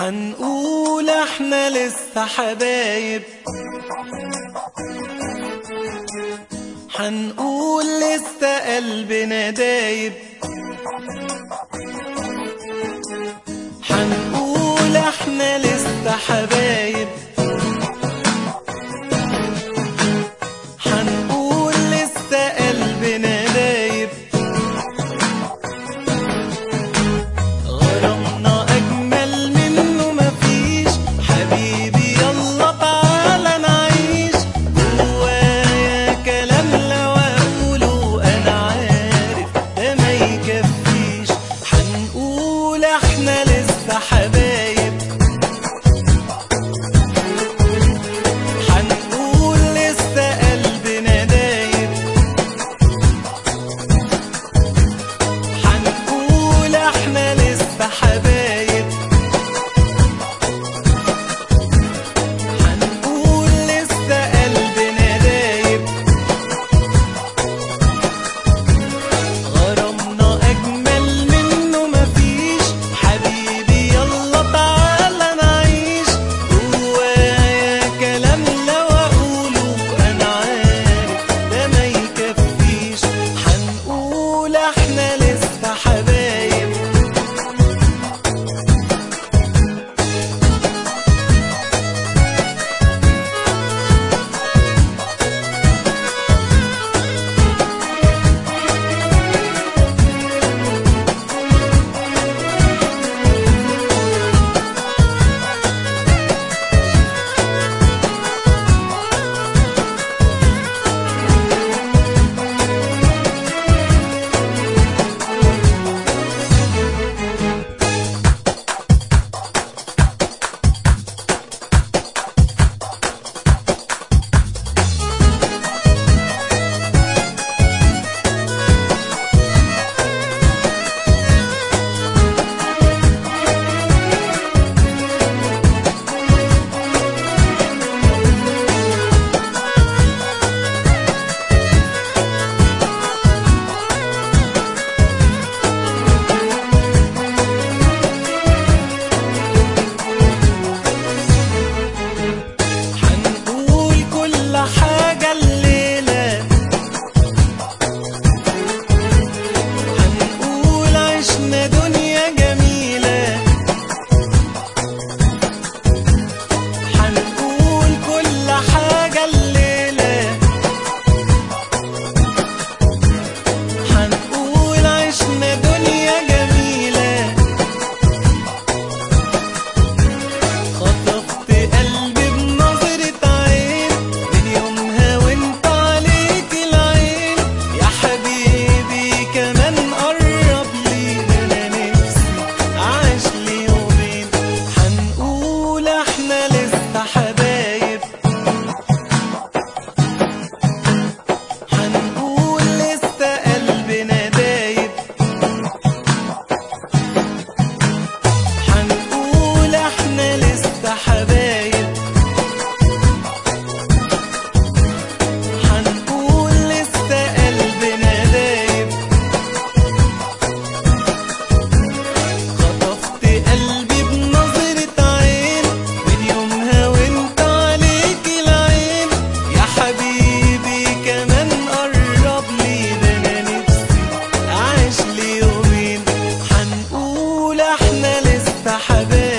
حنقول احنا لسه حبايب حنقول لسه قلبنا دايب حنقول احنا لسه حبايب حنقول لسه قلبنا دايب غرامنا أجمل منه مفيش حبيبي يلا تعالى نعيش جوايا كلام لو أقوله أنا عارف ده ما يكفيش حنقول إحنا لسه حبايب حنقول لسه قلبنا دايب حنقول احنا لسه حبايب حنقول لسه قلبنا دايب غرامنا اجمل منه مفيش حبيبي يلا تعالى نعيش جوايا كلام لو اقوله انا عارف ده ما يكفيش حنقول احنا لسه حبايب حنقول كل حاجة الليلة حنقول عشنا دنيا جميلة حنقول كل حاجة الليلة حنقول عشنا دنيا جميلة خطفت قلبي بنظرة عين من يومها وانت عليك العين يا حبيبي كمان قرب لي انا نفسي عاش لي يومين حنقول احنا لسه حبايب حنقول لسه قلبنا دايب حنقول احنا لسه حبايب حنقول لسه قلبنا دايب خطفت قلبي بنظرة عين من يومها وانت عليك العين يا حبيبي كمان قرب لي ده انا نفسي عاش لي يومين حنقول احنا لسه حبايب